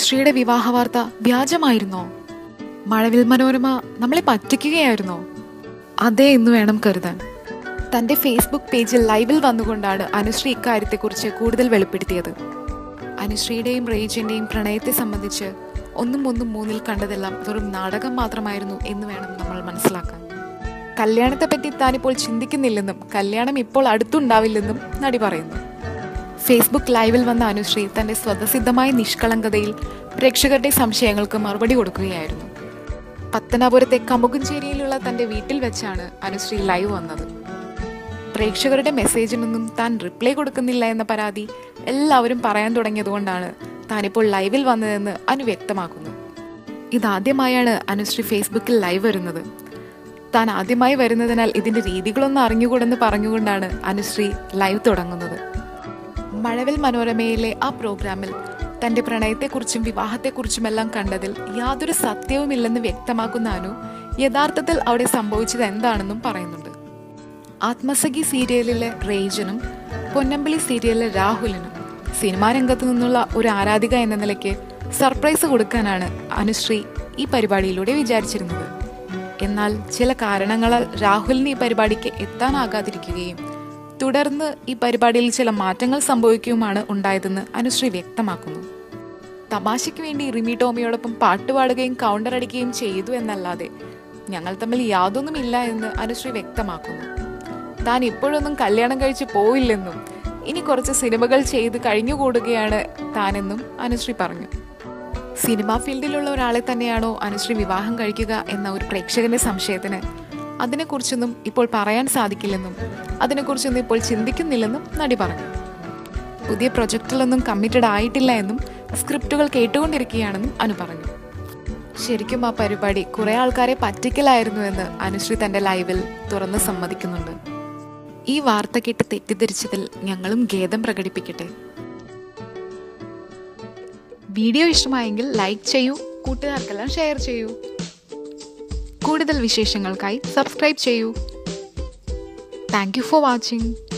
അനുശ്രീയുടെ വിവാഹ വാർത്ത വ്യാജമായിരുന്നോ മഴവിൽ മനോരമ നമ്മളെ പറ്റിക്കുകയായിരുന്നോ അതേ എന്ന് വേണം കരുതാൻ തന്റെ ഫേസ്ബുക്ക് പേജിൽ ലൈവിൽ വന്നുകൊണ്ടാണ് അനുശ്രീ ഇക്കാര്യത്തെക്കുറിച്ച് കൂടുതൽ വെളിപ്പെടുത്തിയത് അനുശ്രീയുടെയും റേജിന്റെയും പ്രണയത്തെ സംബന്ധിച്ച് ഒന്നും ഒന്നും മൂന്നിൽ കണ്ടതെല്ലാം വെറും നാടകം മാത്രമായിരുന്നു എന്ന് വേണം നമ്മൾ മനസ്സിലാക്കാൻ കല്യാണത്തെപ്പറ്റി താനിപ്പോൾ ചിന്തിക്കുന്നില്ലെന്നും കല്യാണം ഇപ്പോൾ അടുത്തുണ്ടാവില്ലെന്നും നടി പറയുന്നു ഫേസ്ബുക്ക് ലൈവിൽ വന്ന അനുശ്രീ തന്റെ സ്വതസിദ്ധമായ നിഷ്കളങ്കതയിൽ പ്രേക്ഷകരുടെ സംശയങ്ങൾക്ക് മറുപടി കൊടുക്കുകയായിരുന്നു പത്തനാപുരത്തെ കമുകുഞ്ചേരിയിലുള്ള തന്റെ വീട്ടിൽ വെച്ചാണ് അനുശ്രീ ലൈവ് വന്നത് പ്രേക്ഷകരുടെ മെസ്സേജിനൊന്നും താൻ റിപ്ലൈ കൊടുക്കുന്നില്ല എന്ന പരാതി എല്ലാവരും പറയാൻ തുടങ്ങിയതുകൊണ്ടാണ് താനിപ്പോൾ ലൈവിൽ വന്നതെന്ന് അനു വ്യക്തമാക്കുന്നു ഇതാദ്യമായാണ് അനുശ്രീ ഫേസ്ബുക്കിൽ ലൈവ് വരുന്നത് താൻ ആദ്യമായി വരുന്നതിനാൽ ഇതിന്റെ രീതികളൊന്നും അറിഞ്ഞുകൂടെന്ന് പറഞ്ഞുകൊണ്ടാണ് അനുശ്രീ ലൈവ് തുടങ്ങുന്നത് മഴവിൽ മനോരമയിലെ ആ പ്രോഗ്രാമിൽ തന്റെ പ്രണയത്തെക്കുറിച്ചും വിവാഹത്തെക്കുറിച്ചുമെല്ലാം കണ്ടതിൽ യാതൊരു സത്യവുമില്ലെന്ന് വ്യക്തമാക്കുന്ന അനു യഥാർത്ഥത്തിൽ അവിടെ സംഭവിച്ചത് എന്താണെന്നും പറയുന്നുണ്ട് ആത്മസഖി സീരിയലിലെ റേജനും പൊന്നമ്പലി സീരിയലിലെ രാഹുലിനും സിനിമാ രംഗത്തു നിന്നുള്ള ഒരു ആരാധിക എന്ന നിലയ്ക്ക് സർപ്രൈസ് കൊടുക്കാനാണ് അനുശ്രീ ഈ പരിപാടിയിലൂടെ വിചാരിച്ചിരുന്നത് എന്നാൽ ചില കാരണങ്ങളാൽ രാഹുലിന് ഈ പരിപാടിക്ക് എത്താനാകാതിരിക്കുകയും തുടർന്ന് ഈ പരിപാടിയിൽ ചില മാറ്റങ്ങൾ സംഭവിക്കുകയുമാണ് ഉണ്ടായതെന്ന് അനുശ്രീ വ്യക്തമാക്കുന്നു തമാശയ്ക്ക് വേണ്ടി റിമി ടോമിയോടൊപ്പം പാട്ടുപാടുകയും കൗണ്ടർ അടിക്കുകയും ചെയ്തു എന്നല്ലാതെ ഞങ്ങൾ തമ്മിൽ യാതൊന്നുമില്ല എന്ന് അനുശ്രീ വ്യക്തമാക്കുന്നു താൻ ഇപ്പോഴൊന്നും കല്യാണം കഴിച്ച് പോയില്ലെന്നും ഇനി കുറച്ച് സിനിമകൾ ചെയ്ത് കഴിഞ്ഞുകൂടുകയാണ് താനെന്നും അനുശ്രീ പറഞ്ഞു സിനിമാ ഫീൽഡിലുള്ള ഒരാളെ തന്നെയാണോ അനുശ്രീ വിവാഹം കഴിക്കുക എന്ന ഒരു പ്രേക്ഷകന്റെ സംശയത്തിന് അതിനെക്കുറിച്ചൊന്നും ഇപ്പോൾ പറയാൻ സാധിക്കില്ലെന്നും അതിനെക്കുറിച്ചൊന്നും ഇപ്പോൾ ചിന്തിക്കുന്നില്ലെന്നും നടി പറഞ്ഞു പുതിയ പ്രൊജക്റ്റിലൊന്നും കമ്മിറ്റഡ് ആയിട്ടില്ല എന്നും സ്ക്രിപ്റ്റുകൾ കേട്ടുകൊണ്ടിരിക്കുകയാണെന്നും അനു പറഞ്ഞു ശരിക്കും ആ പരിപാടി കുറെ ആൾക്കാരെ പറ്റിക്കലായിരുന്നു എന്ന് അനുശ്രീ തന്റെ ലൈവിൽ തുറന്ന് സമ്മതിക്കുന്നുണ്ട് ഈ വാർത്ത കേട്ട് തെറ്റിദ്ധരിച്ചതിൽ ഞങ്ങളും ഖേദം പ്രകടിപ്പിക്കട്ടെ വീഡിയോ ഇഷ്ടമായെങ്കിൽ ലൈക്ക് ചെയ്യൂ കൂട്ടുകാർക്കെല്ലാം ഷെയർ ചെയ്യൂ കൂടുതൽ വിശേഷങ്ങൾക്കായി സബ്സ്ക്രൈബ് ചെയ്യൂ താങ്ക് യു ഫോർ വാച്ചിങ്